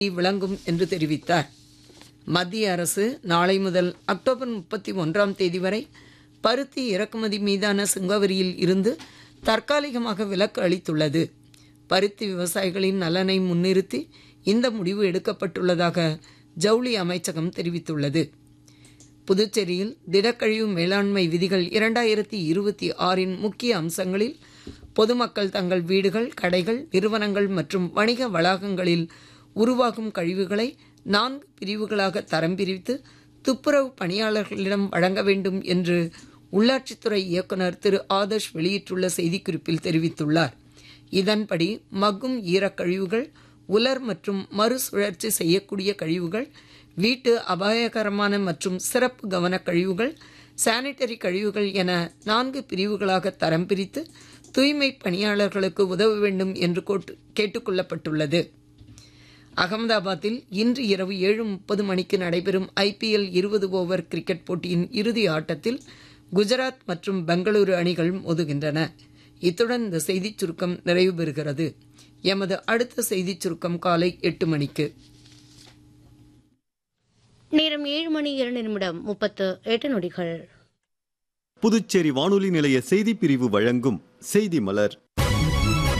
விளங்கும் என்று தெரிவித்தார் மத்திய அரசு நாளை முதல் அக்டோபர் முப்பத்தி ஒன்றாம் தேதி வரை பருத்தி இறக்குமதி மீதான சுங்கவரியில் இருந்து தற்காலிகமாக விலக்கு அளித்துள்ளது பருத்தி விவசாயிகளின் நலனை முன்னிறுத்தி இந்த முடிவு எடுக்கப்பட்டுள்ளதாக ஜவுளி அமைச்சகம் தெரிவித்துள்ளது புதுச்சேரியில் திடக்கழிவு மேலாண்மை விதிகள் இரண்டாயிரத்தி இருபத்தி ஆறின் முக்கிய அம்சங்களில் பொதுமக்கள் தங்கள் வீடுகள் கடைகள் நிறுவனங்கள் மற்றும் வணிக வளாகங்களில் உருவாகும் கழிவுகளை நான்கு பிரிவுகளாக தரம் பிரித்து துப்புரவு பணியாளர்களிடம் வழங்க வேண்டும் என்று உள்ளாட்சித்துறை இயக்குனர் திரு ஆதர்ஷ் வெளியிட்டுள்ள செய்திக்குறிப்பில் தெரிவித்துள்ளார் இதன்படி மக்கும் ஈரக்கழிவுகள் உலர் மற்றும் மறுசுழற்சி செய்யக்கூடிய கழிவுகள் வீட்டு அபாயகரமான மற்றும் சிறப்பு கவனக் கழிவுகள் சானிட்டரி கழிவுகள் என நான்கு பிரிவுகளாக தரம் பிரித்து தூய்மை பணியாளர்களுக்கு உதவ வேண்டும் என்று கோட்டு- கேட்டுக்கொள்ளப்பட்டுள்ளது அகமதாபாத்தில் இன்று இரவு ஏழு முப்பது மணிக்கு நடைபெறும் ஐபிஎல் இருபது ஓவர் கிரிக்கெட் போட்டியின் இறுதி ஆட்டத்தில் குஜராத் மற்றும் பெங்களூரு அணிகள் மோதுகின்றன இத்துடன் இந்த செய்திச் சுருக்கம் நிறைவு பெறுகிறது எமது அடுத்த செய்திச் சுருக்கம் காலை எட்டு மணிக்கு நேரம் ஏழு மணி இரண்டு நிமிடம் முப்பத்து எட்டு நொடிகள் புதுச்சேரி வானொலி நிலைய செய்திப் பிரிவு வழங்கும் செய்தி மலர்